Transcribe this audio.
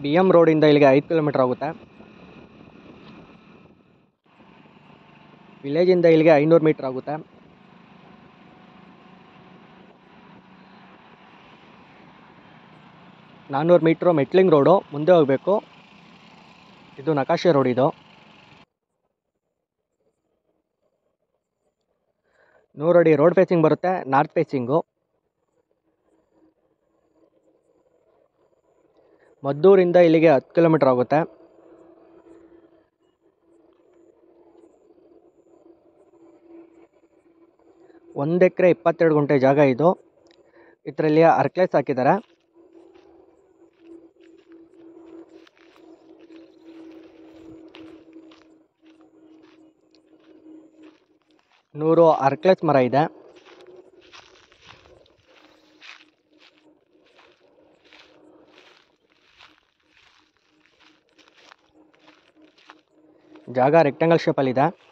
B M ರೋಡಿಂದ ಇಲ್ಲಿಗೆ ಐದು ಕಿಲೋಮೀಟ್ರ್ ಆಗುತ್ತೆ ವಿಲೇಜಿಂದ ಇಲ್ಲಿಗೆ ಐನೂರು ಮೀಟ್ರ್ ಆಗುತ್ತೆ ನಾನ್ನೂರು ಮೀಟ್ರು ಮೆಟ್ಲಿಂಗ್ ರೋಡು ಮುಂದೆ ಹೋಗಬೇಕು ಇದು ನಕಾಶೆ ರೋಡ್ ಇದು ನೂರಡಿ ರೋಡ್ ಫೇಸಿಂಗ್ ಬರುತ್ತೆ ನಾರ್ತ್ ಫೇಸಿಂಗು ಮದ್ದೂರಿಂದ ಇಲ್ಲಿಗೆ ಹತ್ತು ಕಿಲೋಮೀಟ್ರ್ ಆಗುತ್ತೆ ಒಂದು ಎಕರೆ ಇಪ್ಪತ್ತೆರಡು ಗುಂಟೆ ಜಾಗ ಇದು ಇದರಲ್ಲಿ ಅರ್ಕ್ಲೇಸ್ ಹಾಕಿದ್ದಾರೆ ನೂರು ಅರ್ಕ್ಲೇಸ್ ಮರ ಇದೆ ಜಾಗ ರೆಕ್ಟ್ಯಾಂಗಲ್ ಶೇಪಲ್ಲಿದೆ